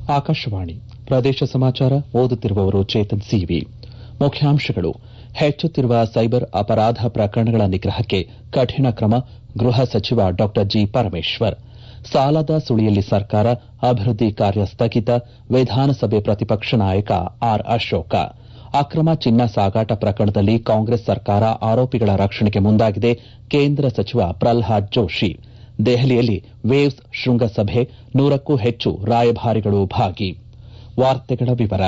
ಆಕಾಶವಾಣಿ ಪ್ರದೇಶ ಸಮಾಚಾರ ಓದುತ್ತಿರುವವರು ಚೇತನ್ ಸಿವಿ ಮುಖ್ಯಾಂಶಗಳು ಹೆಚ್ಚುತ್ತಿರುವ ಸೈಬರ್ ಅಪರಾಧ ಪ್ರಕರಣಗಳ ನಿಗ್ರಹಕ್ಕೆ ಕಠಿಣ ಕ್ರಮ ಗೃಹ ಸಚಿವ ಡಾ ಜಿ ಪರಮೇಶ್ವರ್ ಸಾಲದ ಸುಳಿಯಲ್ಲಿ ಸರ್ಕಾರ ಅಭಿವೃದ್ದಿ ಕಾರ್ಯ ಸ್ಥಗಿತ ವಿಧಾನಸಭೆ ಪ್ರತಿಪಕ್ಷ ನಾಯಕ ಆರ್ ಅಶೋಕ ಅಕ್ರಮ ಚಿನ್ನ ಸಾಗಾಟ ಪ್ರಕರಣದಲ್ಲಿ ಕಾಂಗ್ರೆಸ್ ಸರ್ಕಾರ ಆರೋಪಿಗಳ ರಕ್ಷಣೆಗೆ ಮುಂದಾಗಿದೆ ಕೇಂದ್ರ ಸಚಿವ ಪ್ರಲ್ಹಾದ್ ಜೋಶಿ ದೆಹಲಿಯಲ್ಲಿ ವೇವ್ಸ್ ಶೃಂಗಸಭೆ ನೂರಕ್ಕೂ ಹೆಚ್ಚು ರಾಯಭಾರಿಗಳು ಭಾಗಿ ವಾರ್ತೆಗಳ ವಿವರ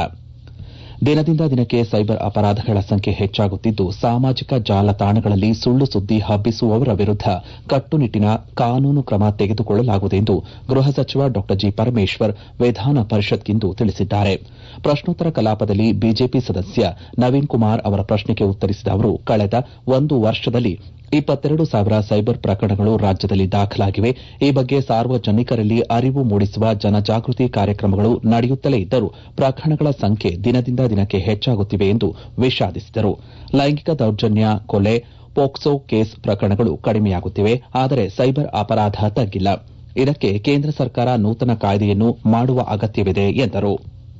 ದಿನದಿಂದ ದಿನಕ್ಕೆ ಸೈಬರ್ ಅಪರಾಧಗಳ ಸಂಖ್ಯೆ ಹೆಚ್ಚಾಗುತ್ತಿದ್ದು ಸಾಮಾಜಿಕ ಜಾಲತಾಣಗಳಲ್ಲಿ ಸುಳ್ಳು ಸುದ್ದಿ ಹಬ್ಬಿಸುವವರ ವಿರುದ್ದ ಕಟ್ಟುನಿಟ್ಟಿನ ಕಾನೂನು ಕ್ರಮ ತೆಗೆದುಕೊಳ್ಳಲಾಗುವುದು ಎಂದು ಗೃಹ ಸಚಿವ ಡಾ ಜಿ ಪರಮೇಶ್ವರ್ ವಿಧಾನ ಪರಿಷತ್ಗಿಂದು ತಿಳಿಸಿದ್ದಾರೆ ಪ್ರಶ್ನೋತ್ತರ ಕಲಾಪದಲ್ಲಿ ಬಿಜೆಪಿ ಸದಸ್ಯ ನವೀನ್ ಕುಮಾರ್ ಅವರ ಪ್ರಶ್ನೆಗೆ ಉತ್ತರಿಸಿದ ಅವರು ಕಳೆದ ಒಂದು ವರ್ಷದಲ್ಲಿ ಇಪ್ಪತ್ತೆರಡು ಸಾವಿರ ಸೈಬರ್ ಪ್ರಕರಣಗಳು ರಾಜ್ಯದಲ್ಲಿ ದಾಖಲಾಗಿವೆ ಈ ಬಗ್ಗೆ ಸಾರ್ವಜನಿಕರಲ್ಲಿ ಅರಿವು ಮೂಡಿಸುವ ಜನಜಾಗೃತಿ ಕಾರ್ಯಕ್ರಮಗಳು ನಡೆಯುತ್ತಲೇ ಇದ್ದರೂ ಪ್ರಕರಣಗಳ ಸಂಖ್ಯೆ ದಿನದಿಂದ ದಿನಕ್ಕೆ ಹೆಚ್ಚಾಗುತ್ತಿವೆ ಎಂದು ವಿಷಾದಿಸಿದರು ಲೈಂಗಿಕ ದೌರ್ಜನ್ಯ ಕೊಲೆ ಪೋಕ್ಸೋ ಕೇಸ್ ಪ್ರಕರಣಗಳು ಕಡಿಮೆಯಾಗುತ್ತಿವೆ ಆದರೆ ಸೈಬರ್ ಅಪರಾಧ ತಗ್ಗಿಲ್ಲ ಇದಕ್ಕೆ ಕೇಂದ್ರ ಸರ್ಕಾರ ನೂತನ ಕಾಯ್ದೆಯನ್ನು ಮಾಡುವ ಅಗತ್ಯವಿದೆ ಎಂದರು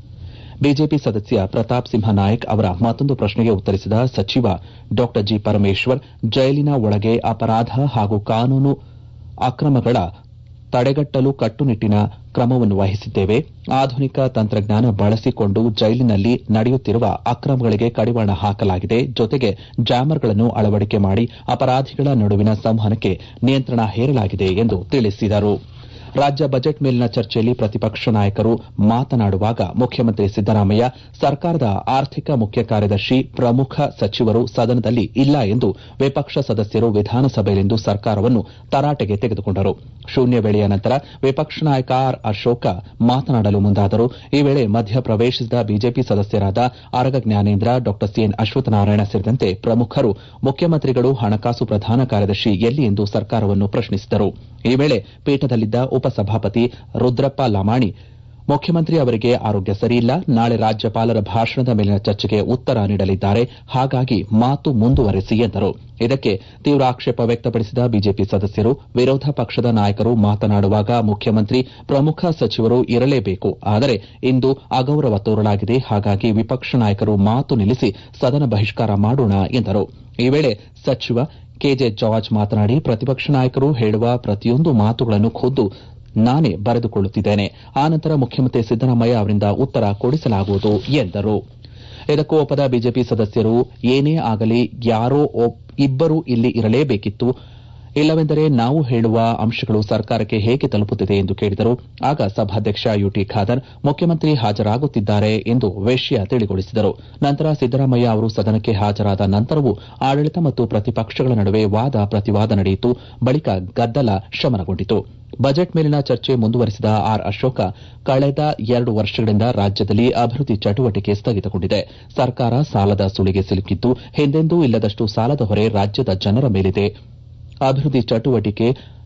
ಬಿಜೆಪಿ ಸದಸ್ಯ ಪ್ರತಾಪ್ ಸಿಂಹ ನಾಯಕ್ ಅವರ ಮತ್ತೊಂದು ಪ್ರಶ್ನೆಗೆ ಉತ್ತರಿಸಿದ ಸಚಿವ ಡಾ ಜಿ ಪರಮೇಶ್ವರ್ ಜೈಲಿನ ಒಳಗೆ ಅಪರಾಧ ಹಾಗೂ ಕಾನೂನು ಅಕ್ರಮಗಳ ತಡೆಗಟ್ಟಲು ಕಟ್ಟುನಿಟ್ಟಿನ ಕ್ರಮವನ್ನು ವಹಿಸಿದ್ದೇವೆ ಆಧುನಿಕ ತಂತ್ರಜ್ಞಾನ ಬಳಸಿಕೊಂಡು ಜೈಲಿನಲ್ಲಿ ನಡೆಯುತ್ತಿರುವ ಅಕ್ರಮಗಳಿಗೆ ಕಡಿವಾಣ ಹಾಕಲಾಗಿದೆ ಜೊತೆಗೆ ಜಾಮರ್ಗಳನ್ನು ಅಳವಡಿಕೆ ಮಾಡಿ ಅಪರಾಧಿಗಳ ನಡುವಿನ ಸಂವಹನಕ್ಕೆ ನಿಯಂತ್ರಣ ಹೇರಲಾಗಿದೆ ಎಂದು ತಿಳಿಸಿದರು ರಾಜ್ಯ ಬಜೆಟ್ ಮೇಲಿನ ಚರ್ಚೆಯಲ್ಲಿ ಪ್ರತಿಪಕ್ಷ ನಾಯಕರು ಮಾತನಾಡುವಾಗ ಮುಖ್ಯಮಂತ್ರಿ ಸಿದ್ದರಾಮಯ್ಯ ಸರ್ಕಾರದ ಆರ್ಥಿಕ ಮುಖ್ಯ ಕಾರ್ಯದರ್ಶಿ ಪ್ರಮುಖ ಸಚಿವರು ಸದನದಲ್ಲಿ ಇಲ್ಲ ಎಂದು ವಿಪಕ್ಷ ಸದಸ್ಯರು ವಿಧಾನಸಭೆಯಲ್ಲಿಂದು ಸರ್ಕಾರವನ್ನು ತರಾಟೆಗೆ ತೆಗೆದುಕೊಂಡರು ಶೂನ್ಯ ವೇಳೆಯ ನಂತರ ವಿಪಕ್ಷ ನಾಯಕ ಆರ್ ಅಶೋಕ ಮಾತನಾಡಲು ಮುಂದಾದರು ಈ ವೇಳೆ ಮಧ್ಯ ಪ್ರವೇಶಿಸಿದ ಬಿಜೆಪಿ ಸದಸ್ಯರಾದ ಆರಗ ಜ್ಞಾನೇಂದ್ರ ಡಾ ಸಿಎನ್ ಅಶ್ವತ್ಥನಾರಾಯಣ ಸೇರಿದಂತೆ ಪ್ರಮುಖರು ಮುಖ್ಯಮಂತ್ರಿಗಳು ಹಣಕಾಸು ಪ್ರಧಾನ ಕಾರ್ಯದರ್ಶಿ ಎಲ್ಲಿ ಎಂದು ಸರ್ಕಾರವನ್ನು ಪ್ರಶ್ನಿಸಿದರು ಈ ವೇಳೆ ಪೀಠದಲ್ಲಿದ್ದ ಉಪಸಭಾಪತಿ ರುದ್ರಪ್ಪ ಲಮಾಣಿ ಮುಖ್ಯಮಂತ್ರಿ ಅವರಿಗೆ ಆರೋಗ್ಯ ಸರಿಯಿಲ್ಲ ನಾಳೆ ರಾಜ್ಯಪಾಲರ ಭಾಷಣದ ಮೇಲಿನ ಚರ್ಚೆಗೆ ಉತ್ತರ ನೀಡಲಿದ್ದಾರೆ ಹಾಗಾಗಿ ಮಾತು ಮುಂದುವರೆಸಿ ಎಂದರು ಇದಕ್ಕೆ ತೀವ್ರ ಆಕ್ಷೇಪ ವ್ಯಕ್ತಪಡಿಸಿದ ಬಿಜೆಪಿ ಸದಸ್ಯರು ವಿರೋಧ ಪಕ್ಷದ ನಾಯಕರು ಮಾತನಾಡುವಾಗ ಮುಖ್ಯಮಂತ್ರಿ ಪ್ರಮುಖ ಸಚಿವರು ಇರಲೇಬೇಕು ಆದರೆ ಇಂದು ಅಗೌರವ ತೋರಲಾಗಿದೆ ಹಾಗಾಗಿ ವಿಪಕ್ಷ ನಾಯಕರು ಮಾತು ನಿಲ್ಲಿಸಿ ಸದನ ಬಹಿಷ್ಕಾರ ಮಾಡೋಣ ಎಂದರು ಈ ವೇಳೆ ಸಚಿವ ಕೆಜೆ ಜಾರ್ಜ್ ಮಾತನಾಡಿ ಪ್ರತಿಪಕ್ಷ ನಾಯಕರು ಹೇಳುವ ಪ್ರತಿಯೊಂದು ಮಾತುಗಳನ್ನು ಖುದ್ದು ನಾನೇ ಬರೆದುಕೊಳ್ಳುತ್ತಿದ್ದೇನೆ ಆನಂತರ ಮುಖ್ಯಮಂತ್ರಿ ಸಿದ್ದರಾಮಯ್ಯ ಅವರಿಂದ ಉತ್ತರ ಕೊಡಿಸಲಾಗುವುದು ಎಂದರು ಇದಕ್ಕೂ ಒಪ್ಪದ ಬಿಜೆಪಿ ಸದಸ್ಯರು ಏನೇ ಆಗಲಿ ಯಾರೋ ಇಬ್ಬರು ಇಲ್ಲಿ ಇರಲೇಬೇಕಿತ್ತು ಇಲ್ಲವೆಂದರೆ ನಾವು ಹೇಳುವ ಅಂಶಗಳು ಸರ್ಕಾರಕ್ಕೆ ಹೇಗೆ ತಲುಪುತ್ತಿದೆ ಎಂದು ಕೇಳಿದರು ಆಗ ಸಭಾಧ್ಯಕ್ಷ ಯುಟಿ ಖಾದರ್ ಮುಖ್ಯಮಂತ್ರಿ ಹಾಜರಾಗುತ್ತಿದ್ದಾರೆ ಎಂದು ವಿಷಯ ತಿಳಿಗೊಳಿಸಿದರು ನಂತರ ಸಿದ್ದರಾಮಯ್ಯ ಅವರು ಸದನಕ್ಕೆ ಹಾಜರಾದ ನಂತರವೂ ಆಡಳಿತ ಮತ್ತು ಪ್ರತಿಪಕ್ಷಗಳ ನಡುವೆ ವಾದ ಪ್ರತಿವಾದ ನಡೆಯಿತು ಬಳಿಕ ಗದ್ದಲ ಶಮನಗೊಂಡಿತು ಬಜೆಟ್ ಮೇಲಿನ ಚರ್ಚೆ ಮುಂದುವರೆಸಿದ ಆರ್ ಅಶೋಕ ಕಳೆದ ಎರಡು ವರ್ಷಗಳಿಂದ ರಾಜ್ಯದಲ್ಲಿ ಅಭಿವೃದ್ದಿ ಚಟುವಟಿಕೆ ಸ್ಥಗಿತಗೊಂಡಿದೆ ಸರ್ಕಾರ ಸಾಲದ ಸುಳಿಗೆ ಸಿಲುಕಿದ್ದು ಹಿಂದೆಂದೂ ಇಲ್ಲದಷ್ಟು ಸಾಲದ ಹೊರೆ ರಾಜ್ಯದ ಜನರ ಮೇಲಿದೆ ಅಭಿವೃದ್ದಿ ಚಟುವಟಿಕೆ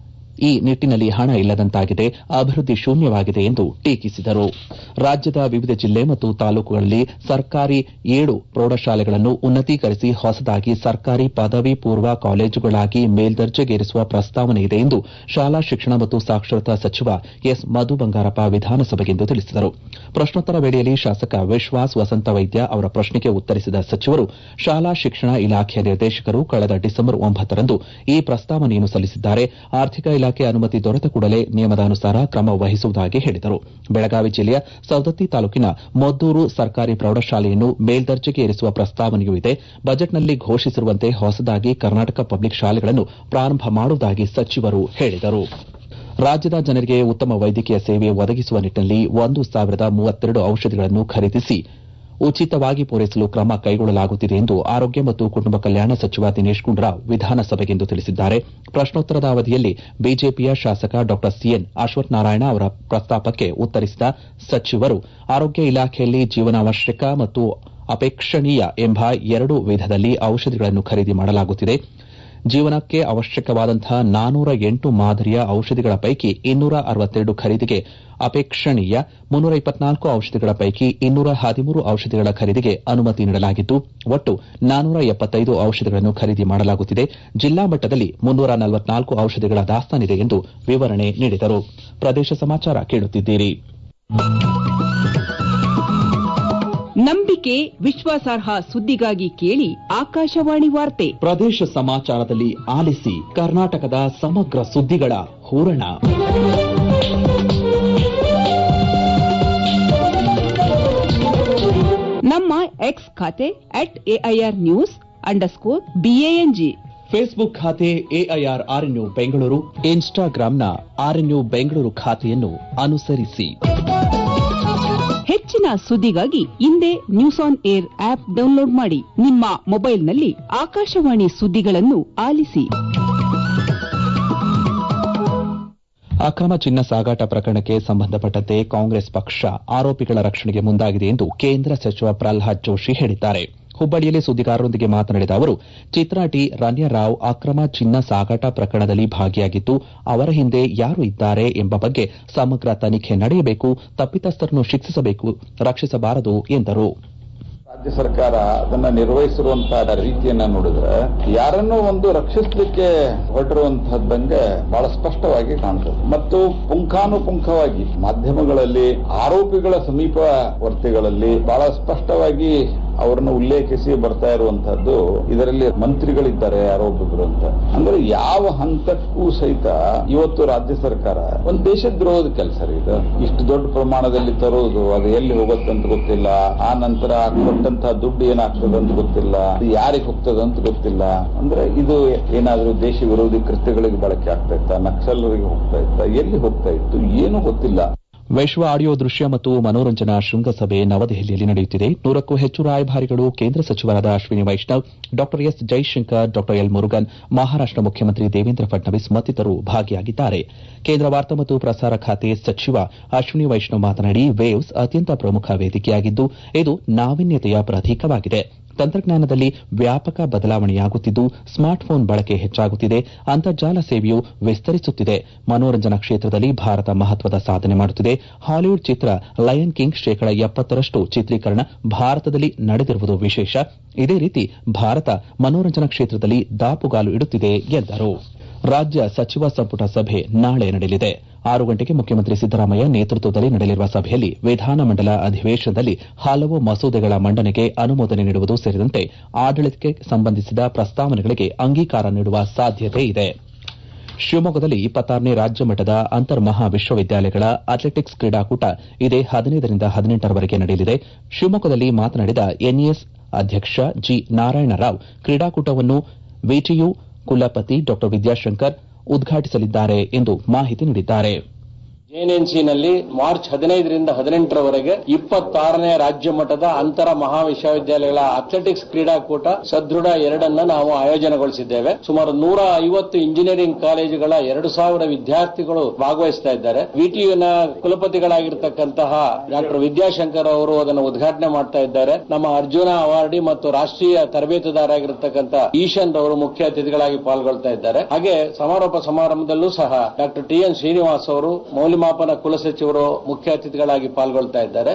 ಈ ನಿಟ್ಟಿನಲ್ಲಿ ಹಣ ಇಲ್ಲದಂತಾಗಿದೆ ಅಭಿವೃದ್ದಿ ಶೂನ್ಯವಾಗಿದೆ ಎಂದು ಟೀಕಿಸಿದರು ರಾಜ್ಯದ ವಿವಿಧ ಜಿಲ್ಲೆ ಮತ್ತು ತಾಲೂಕುಗಳಲ್ಲಿ ಸರ್ಕಾರಿ ಏಳು ಪ್ರೌಢಶಾಲೆಗಳನ್ನು ಉನ್ನತೀಕರಿಸಿ ಹೊಸದಾಗಿ ಸರ್ಕಾರಿ ಪದವಿ ಪೂರ್ವ ಕಾಲೇಜುಗಳಾಗಿ ಮೇಲ್ದರ್ಜೆಗೇರಿಸುವ ಪ್ರಸ್ತಾವನೆ ಇದೆ ಎಂದು ಶಾಲಾ ಶಿಕ್ಷಣ ಮತ್ತು ಸಾಕ್ಷರತಾ ಸಚಿವ ಎಸ್ ಮಧು ಬಂಗಾರಪ್ಪ ವಿಧಾನಸಭೆಗಿಂದು ತಿಳಿಸಿದರು ಪ್ರಶ್ನೋತ್ತರ ವೇಳೆಯಲ್ಲಿ ಶಾಸಕ ವಿಶ್ವಾಸ್ ವಸಂತ ವೈದ್ಯ ಅವರ ಪ್ರಶ್ನೆಗೆ ಉತ್ತರಿಸಿದ ಸಚಿವರು ಶಾಲಾ ಶಿಕ್ಷಣ ಇಲಾಖೆಯ ನಿರ್ದೇಶಕರು ಕಳೆದ ಡಿಸೆಂಬರ್ ಒಂಬತ್ತರಂದು ಈ ಪ್ರಸ್ತಾವನೆಯನ್ನು ಸಲ್ಲಿಸಿದ್ದಾರೆ ಆರ್ಥಿಕ ಇಲಾಖೆ ಅನುಮತಿ ದೊರೆತ ಕೂಡಲೇ ನಿಯಮದಾನುಸಾರ ಕ್ರಮ ವಹಿಸುವುದಾಗಿ ಹೇಳಿದರು ಬೆಳಗಾವಿ ಜಿಲ್ಲೆಯ ಸವದತ್ತಿ ತಾಲೂಕಿನ ಮೊದ್ದೂರು ಸರ್ಕಾರಿ ಪ್ರೌಢಶಾಲೆಯನ್ನು ಮೇಲ್ದರ್ಜೆಗೆ ಏರಿಸುವ ಪ್ರಸ್ತಾವನೆಯೂ ಇದೆ ಬಜೆಟ್ನಲ್ಲಿ ಘೋಷಿಸಿರುವಂತೆ ಹೊಸದಾಗಿ ಕರ್ನಾಟಕ ಪಬ್ಲಿಕ್ ಶಾಲೆಗಳನ್ನು ಪ್ರಾರಂಭ ಮಾಡುವುದಾಗಿ ಸಚಿವರು ಹೇಳಿದರು ರಾಜ್ಯದ ಜನರಿಗೆ ಉತ್ತಮ ವೈದ್ಯಕೀಯ ಸೇವೆ ಒದಗಿಸುವ ನಿಟ್ಟಿನಲ್ಲಿ ಒಂದು ಸಾವಿರದ ಮೂವತ್ತೆರಡು ಔಷಧಿಗಳನ್ನು ಖರೀದಿಸಿ ಉಚಿತವಾಗಿ ಪೂರೈಸಲು ಕ್ರಮ ಕೈಗೊಳ್ಳಲಾಗುತ್ತಿದೆ ಎಂದು ಆರೋಗ್ಯ ಮತ್ತು ಕುಟುಂಬ ಕಲ್ಯಾಣ ಸಚಿವ ದಿನೇಶ್ ಗುಂಡೂರಾವ್ ವಿಧಾನಸಭೆಗಿಂದು ತಿಳಿಸಿದ್ದಾರೆ ಪ್ರಶ್ನೋತ್ತರದ ಅವಧಿಯಲ್ಲಿ ಬಿಜೆಪಿಯ ಶಾಸಕ ಡಾ ಸಿಎನ್ ಅಶ್ವತ್ಥನಾರಾಯಣ ಅವರ ಪ್ರಸ್ತಾಪಕ್ಕೆ ಉತ್ತರಿಸಿದ ಸಚಿವರು ಆರೋಗ್ಯ ಇಲಾಖೆಯಲ್ಲಿ ಜೀವನಾವಶ್ಯಕ ಮತ್ತು ಅಪೇಕ್ಷಣೀಯ ಎಂಬ ಎರಡು ವಿಧದಲ್ಲಿ ಔಷಧಿಗಳನ್ನು ಖರೀದಿ ಮಾಡಲಾಗುತ್ತಿದೆ ಜೀವನಕ್ಕೆ ಅವಶ್ಯಕವಾದಂತಹ ನಾನೂರ ಎಂಟು ಮಾದರಿಯ ಔಷಧಿಗಳ ಪೈಕಿ ಇನ್ನೂರ ಅರವತ್ತೆರಡು ಖರೀದಿಗೆ ಅಪೇಕ್ಷಣೀಯ ಮುನ್ನೂರ ಇಪ್ಪತ್ನಾಲ್ಕು ಔಷಧಿಗಳ ಪೈಕಿ ಇನ್ನೂರ ಹದಿಮೂರು ಔಷಧಿಗಳ ಖರೀದಿಗೆ ಅನುಮತಿ ನೀಡಲಾಗಿದ್ದು ಒಟ್ಟು ನಾನೂರ ಎಪ್ಪತ್ತೈದು ಔಷಧಿಗಳನ್ನು ಖರೀದಿ ಮಾಡಲಾಗುತ್ತಿದೆ ಜಿಲ್ಲಾ ಮಟ್ಟದಲ್ಲಿ ಮುನ್ನೂರ ನಲವತ್ನಾಲ್ಕು ಔಷಧಿಗಳ ದಾಸ್ತಾನಿದೆ ಎಂದು ವಿವರಣೆ ನೀಡಿದರು ಪ್ರದೇಶ ಸಮಾಚಾರ ಕೇಳುತ್ತಿದ್ದೀರಿ ನಂಬಿಕೆ ವಿಶ್ವಾಸಾರ್ಹ ಸುದ್ದಿಗಾಗಿ ಕೇಳಿ ಆಕಾಶವಾಣಿ ವಾರ್ತೆ ಪ್ರದೇಶ ಸಮಾಚಾರದಲ್ಲಿ ಆಲಿಸಿ ಕರ್ನಾಟಕದ ಸಮಗ್ರ ಸುದ್ದಿಗಳ ಹೂರಣ ನಮ್ಮ ಎಕ್ಸ್ ಖಾತೆ at AIR news underscore B A N G Facebook ಖಾತೆ ಎಐಆರ್ ಆರ್ಎನ್ಯು ಬೆಂಗಳೂರು ಇನ್ಸ್ಟಾಗ್ರಾಂನ ಆರ್ಎನ್ಯು ಬೆಂಗಳೂರು ಖಾತೆಯನ್ನು ಅನುಸರಿಸಿ ಹೆಚ್ಚಿನ ಸುದ್ದಿಗಾಗಿ ಇಂದೇ news on air app download ಮಾಡಿ ನಿಮ್ಮ ಮೊಬೈಲ್ನಲ್ಲಿ ಆಕಾಶವಾಣಿ ಸುದ್ದಿಗಳನ್ನು ಆಲಿಸಿ ಅಕ್ರಮ ಚಿನ್ನ ಸಾಗಾಟ ಪ್ರಕರಣಕ್ಕೆ ಸಂಬಂಧಪಟ್ಟಂತೆ ಕಾಂಗ್ರೆಸ್ ಪಕ್ಷ ಆರೋಪಿಗಳ ರಕ್ಷಣೆಗೆ ಮುಂದಾಗಿದೆ ಎಂದು ಕೇಂದ್ರ ಸಚಿವ ಪ್ರಲ್ಹಾದ್ ಜೋಶಿ ಹೇಳಿದ್ದಾರೆ ಹುಬ್ಬಳ್ಳಿಯಲ್ಲಿ ಸುದ್ದಿಗಾರರೊಂದಿಗೆ ಮಾತನಾಡಿದ ಅವರು ಚಿತ್ರಾಟಿ ರಣ್ಯರಾವ್ ಅಕ್ರಮ ಚಿನ್ನ ಸಾಗಾಟ ಪ್ರಕರಣದಲ್ಲಿ ಭಾಗಿಯಾಗಿದ್ದು ಅವರ ಹಿಂದೆ ಯಾರು ಇದ್ದಾರೆ ಎಂಬ ಬಗ್ಗೆ ಸಮಗ್ರ ತನಿಖೆ ನಡೆಯಬೇಕು ತಪ್ಪಿತಸ್ಥರನ್ನು ಶಿಕ್ಷಿಸಬೇಕು ರಕ್ಷಿಸಬಾರದು ಎಂದರು ರಾಜ್ಯ ಸರ್ಕಾರ ಅದನ್ನ ನಿರ್ವಹಿಸಿರುವಂತಹ ರೀತಿಯನ್ನ ನೋಡಿದ್ರೆ ಯಾರನ್ನೋ ಒಂದು ರಕ್ಷಿಸಲಿಕ್ಕೆ ಹೊರಟಿರುವಂತಹದ್ದಂಗೆ ಬಹಳ ಸ್ಪಷ್ಟವಾಗಿ ಕಾಣ್ತದೆ ಮತ್ತು ಪುಂಖಾನುಪುಂಖವಾಗಿ ಮಾಧ್ಯಮಗಳಲ್ಲಿ ಆರೋಪಿಗಳ ಸಮೀಪವರ್ತಿಗಳಲ್ಲಿ ಬಹಳ ಸ್ಪಷ್ಟವಾಗಿ ಅವರನ್ನು ಉಲ್ಲೇಖಿಸಿ ಬರ್ತಾ ಇರುವಂತಹದ್ದು ಇದರಲ್ಲಿ ಮಂತ್ರಿಗಳಿದ್ದಾರೆ ಆರೋಪಿಗಳು ಅಂತ ಅಂದ್ರೆ ಯಾವ ಹಂತಕ್ಕೂ ಸಹಿತ ಇವತ್ತು ರಾಜ್ಯ ಸರ್ಕಾರ ಒಂದು ದೇಶದ್ರೋಹದ ಕೆಲಸ ರೀ ಇದು ಇಷ್ಟು ದೊಡ್ಡ ಪ್ರಮಾಣದಲ್ಲಿ ತರುವುದು ಅದು ಎಲ್ಲಿ ಹೋಗುತ್ತಂತ ಗೊತ್ತಿಲ್ಲ ಆ ನಂತರ ಕೊಟ್ಟಂತಹ ದುಡ್ಡು ಏನಾಗ್ತದೆ ಅಂತ ಗೊತ್ತಿಲ್ಲ ಅದು ಯಾರಿಗೆ ಹೋಗ್ತದೆ ಅಂತ ಗೊತ್ತಿಲ್ಲ ಅಂದ್ರೆ ಇದು ಏನಾದ್ರೂ ದೇಶ ವಿರೋಧಿ ಕೃತ್ಯಗಳಿಗೆ ಬಳಕೆ ಆಗ್ತಾ ಇತ್ತ ನಕ್ಸಲರಿಗೆ ಹೋಗ್ತಾ ಇತ್ತ ಎಲ್ಲಿ ಹೋಗ್ತಾ ಇತ್ತು ಏನು ಗೊತ್ತಿಲ್ಲ ವಿಶ್ವ ಆಡಿಯೋ ದೃಶ್ಯ ಮತ್ತು ಮನೋರಂಜನಾ ಶೃಂಗಸಭೆ ನವದೆಹಲಿಯಲ್ಲಿ ನಡೆಯುತ್ತಿದೆ ನೂರಕ್ಕೂ ಹೆಚ್ಚು ರಾಯಭಾರಿಗಳು ಕೇಂದ್ರ ಸಚಿವರಾದ ಅಶ್ವಿನಿ ವೈಷ್ಣವ್ ಡಾ ಎಸ್ ಜೈಶಂಕರ್ ಡಾ ಎಲ್ ಮುರುಗನ್ ಮಹಾರಾಷ್ಟ ಮುಖ್ಯಮಂತ್ರಿ ದೇವೇಂದ್ರ ಫಡ್ನವೀಸ್ ಮತ್ತಿತರರು ಭಾಗಿಯಾಗಿದ್ದಾರೆ ಕೇಂದ್ರ ವಾರ್ತಾ ಮತ್ತು ಪ್ರಸಾರ ಖಾತೆ ಸಚಿವ ಅಶ್ವಿನಿ ವೈಷ್ಣವ್ ಮಾತನಾಡಿ ವೇವ್ಸ್ ಅತ್ಯಂತ ಪ್ರಮುಖ ವೇದಿಕೆಯಾಗಿದ್ದು ಇದು ನಾವೀನ್ಯತೆಯ ಪ್ರತೀಕವಾಗಿದೆ ತಂತ್ರಜ್ಞಾನದಲ್ಲಿ ವ್ಯಾಪಕ ಬದಲಾವಣೆಯಾಗುತ್ತಿದ್ದು ಸ್ಮಾರ್ಟ್ಫೋನ್ ಬಳಕೆ ಹೆಚ್ಚಾಗುತ್ತಿದೆ ಅಂತರ್ಜಾಲ ಸೇವೆಯು ವಿಸ್ತರಿಸುತ್ತಿದೆ ಮನೋರಂಜನಾ ಕ್ಷೇತ್ರದಲ್ಲಿ ಭಾರತ ಮಹತ್ವದ ಸಾಧನೆ ಮಾಡುತ್ತಿದೆ ಹಾಲಿವುಡ್ ಚಿತ್ರ ಲಯನ್ ಕಿಂಗ್ ಶೇಕಡ ಎಪ್ಪತ್ತರಷ್ಟು ಚಿತ್ರೀಕರಣ ಭಾರತದಲ್ಲಿ ನಡೆದಿರುವುದು ವಿಶೇಷ ಇದೇ ರೀತಿ ಭಾರತ ಮನೋರಂಜನಾ ಕ್ಷೇತ್ರದಲ್ಲಿ ದಾಪುಗಾಲು ಇಡುತ್ತಿದೆ ಎಂದರು ರಾಜ್ಯ ಸಚಿವ ಸಂಪುಟ ಸಭೆ ನಾಳೆ ನಡೆಯಲಿದೆ ಆರು ಗಂಟೆಗೆ ಮುಖ್ಯಮಂತ್ರಿ ಸಿದ್ದರಾಮಯ್ಯ ನೇತೃತ್ವದಲ್ಲಿ ನಡೆಯಲಿರುವ ಸಭೆಯಲ್ಲಿ ವಿಧಾನಮಂಡಲ ಅಧಿವೇಶನದಲ್ಲಿ ಹಲವು ಮಸೂದೆಗಳ ಮಂಡನೆಗೆ ಅನುಮೋದನೆ ನೀಡುವುದು ಸೇರಿದಂತೆ ಆಡಳಿತಕ್ಕೆ ಸಂಬಂಧಿಸಿದ ಪ್ರಸ್ತಾವನೆಗಳಿಗೆ ಅಂಗೀಕಾರ ನೀಡುವ ಸಾಧ್ಯತೆ ಇದೆ ಶಿವಮೊಗ್ಗದಲ್ಲಿ ಇಪ್ಪತ್ತಾರನೇ ರಾಜ್ಯ ಮಟ್ಟದ ಅಂತರ್ ಮಹಾ ವಿಶ್ವವಿದ್ಯಾಲಯಗಳ ಅಥ್ಲೆಟಿಕ್ಸ್ ಕ್ರೀಡಾಕೂಟ ಇದೇ ಹದಿನೈದರಿಂದ ಹದಿನೆಂಟರವರೆಗೆ ನಡೆಯಲಿದೆ ಶಿವಮೊಗ್ಗದಲ್ಲಿ ಮಾತನಾಡಿದ ಎನ್ಇಎಸ್ ಅಧ್ಯಕ್ಷ ಜಿ ನಾರಾಯಣರಾವ್ ಕ್ರೀಡಾಕೂಟವನ್ನು ವಿಟಿಯು ಕುಲಪತಿ ಡಾ ವಿದ್ಯಾಶಂಕರ್ ಉದ್ಘಾಟಿಸಲಿದ್ದಾರೆ ಎಂದು ಮಾಹಿತಿ ನೀಡಿದ್ದಾರೆ ಜೆಎನ್ಎನ್ಸಿನಲ್ಲಿ ಮಾರ್ಚ್ ಹದಿನೈದರಿಂದ ಹದಿನೆಂಟರವರೆಗೆ ಇಪ್ಪತ್ತಾರನೇ ರಾಜ್ಯ ಮಟ್ಟದ ಅಂತರ ಮಹಾವಿಶ್ವವಿದ್ಯಾಲಯಗಳ ಅಥ್ಲೆಟಿಕ್ಸ್ ಕ್ರೀಡಾಕೂಟ ಸದೃಢ ಎರಡನ್ನ ನಾವು ಆಯೋಜನೆಗೊಳಿಸಿದ್ದೇವೆ ಸುಮಾರು ನೂರ ಐವತ್ತು ಇಂಜಿನಿಯರಿಂಗ್ ಕಾಲೇಜುಗಳ ಎರಡು ಸಾವಿರ ವಿದ್ಯಾರ್ಥಿಗಳು ಭಾಗವಹಿಸ್ತಾ ಇದ್ದಾರೆ ವಿಟಿಯುನ ಕುಲಪತಿಗಳಾಗಿರ್ತಕ್ಕಂತಹ ಡಾಕ್ಟರ್ ವಿದ್ಯಾಶಂಕರ್ ಅವರು ಅದನ್ನು ಉದ್ಘಾಟನೆ ಮಾಡ್ತಾ ಇದ್ದಾರೆ ನಮ್ಮ ಅರ್ಜುನ ಅವಾರ್ಡಿ ಮತ್ತು ರಾಷ್ಟ್ರೀಯ ತರಬೇತುದಾರರಾಗಿರ್ತಕ್ಕಂಥ ಈಶನ್ ಅವರು ಮುಖ್ಯ ಅತಿಥಿಗಳಾಗಿ ಪಾಲ್ಗೊಳ್ತಾ ಇದ್ದಾರೆ ಹಾಗೆ ಸಮಾರೋಪ ಸಮಾರಂಭದಲ್ಲೂ ಸಹ ಡಾಕ್ಟರ್ ಟಿ ಎನ್ ಶ್ರೀನಿವಾಸ್ ಅವರು ಮೌಲ್ಯಮಾಪನ ಕುಲಸಚಿವರು ಮುಖ್ಯ ಅತಿಥಿಗಳಾಗಿ ಪಾಲ್ಗೊಳ್ತಾ ಇದ್ದಾರೆ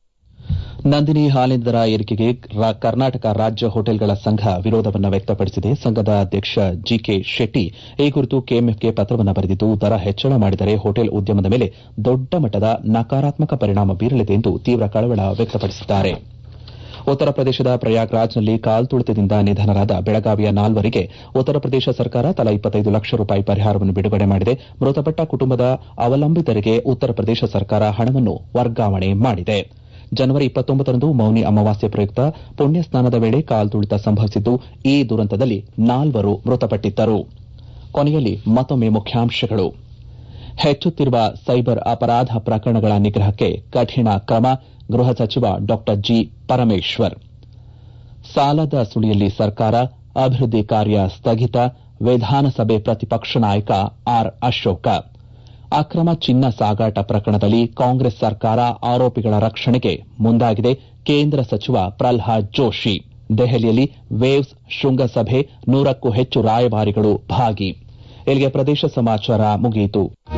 ನಂದಿನಿ ಹಾಲಿನ ದರ ಏರಿಕೆಗೆ ಕರ್ನಾಟಕ ರಾಜ್ಯ ಹೋಟೆಲ್ಗಳ ಸಂಘ ವಿರೋಧವನ್ನು ವ್ಯಕ್ತಪಡಿಸಿದೆ ಸಂಘದ ಅಧ್ಯಕ್ಷ ಜಿಕೆ ಶೆಟ್ಟಿ ಈ ಕುರಿತು ಕೆಎಂಎಫ್ಗೆ ಪತ್ರವನ್ನು ಬರೆದಿದ್ದು ದರ ಹೆಚ್ಚಳ ಮಾಡಿದರೆ ಹೋಟೆಲ್ ಉದ್ಯಮದ ಮೇಲೆ ದೊಡ್ಡ ಮಟ್ಟದ ನಕಾರಾತ್ಮಕ ಪರಿಣಾಮ ಬೀರಲಿದೆ ಎಂದು ತೀವ್ರ ಕಳವಳ ವ್ಯಕ್ತಪಡಿಸಿದ್ದಾರೆ ಉತ್ತರ ಪ್ರದೇಶದ ಪ್ರಯಾಗ್ರಾಜ್ನಲ್ಲಿ ಕಾಲ್ತುಳಿತದಿಂದ ನಿಧನರಾದ ಬೆಳಗಾವಿಯ ನಾಲ್ವರಿಗೆ ಉತ್ತರ ಪ್ರದೇಶ ಸರ್ಕಾರ ತಲಾ ಇಪ್ಪತ್ತೈದು ಲಕ್ಷ ರೂಪಾಯಿ ಪರಿಹಾರವನ್ನು ಬಿಡುಗಡೆ ಮಾಡಿದೆ ಮೃತಪಟ್ಟ ಕುಟುಂಬದ ಅವಲಂಬಿತರಿಗೆ ಉತ್ತರ ಪ್ರದೇಶ ಸರ್ಕಾರ ಹಣವನ್ನು ವರ್ಗಾವಣೆ ಮಾಡಿದೆ ಜನವರಿ ಇಪ್ಪತ್ತೊಂಬತ್ತರಂದು ಮೌನಿ ಅಮಾವಾಸ್ಯೆ ಪ್ರಯುಕ್ತ ಪುಣ್ಯ ಸ್ನಾನದ ವೇಳೆ ಕಾಲ್ತುಳಿತ ಸಂಭವಿಸಿದ್ದು ಈ ದುರಂತದಲ್ಲಿ ನಾಲ್ವರು ಮೃತಪಟ್ಟಿದ್ದರು ಕೊನೆಯಲ್ಲಿ ಮತ್ತೊಮ್ಮೆ ಮುಖ್ಯಾಂಶಗಳು ಹೆಚ್ಚುತ್ತಿರುವ ಸೈಬರ್ ಅಪರಾಧ ಪ್ರಕರಣಗಳ ನಿಗ್ರಹಕ್ಕೆ ಕಠಿಣ ಕ್ರಮ ಗೃಹ ಸಚಿವ ಡಾ ಜಿ ಪರಮೇಶ್ವರ್ ಸಾಲದ ಸುಳಿಯಲ್ಲಿ ಸರ್ಕಾರ ಅಭಿವೃದ್ಧಿ ಕಾರ್ಯ ಸ್ಥಗಿತ ವಿಧಾನಸಭೆ ಪ್ರತಿಪಕ್ಷ ನಾಯಕ ಆರ್ ಅಶೋಕ ಅಕ್ರಮ ಚಿನ್ನ ಸಾಗಾಟ ಪ್ರಕರಣದಲ್ಲಿ ಕಾಂಗ್ರೆಸ್ ಸರ್ಕಾರ ಆರೋಪಿಗಳ ರಕ್ಷಣೆಗೆ ಮುಂದಾಗಿದೆ ಕೇಂದ್ರ ಸಚಿವ ಪ್ರಲ್ಹಾದ್ ಜೋಶಿ ದೆಹಲಿಯಲ್ಲಿ ವೇವ್ಸ್ ಶೃಂಗಸಭೆ ನೂರಕ್ಕೂ ಹೆಚ್ಚು ರಾಯಭಾರಿಗಳು ಭಾಗಿ ಇಲ್ಲಿಗೆ ಪ್ರದೇಶ ಸಮಾಚಾರ ಮುಗಿಯಿತು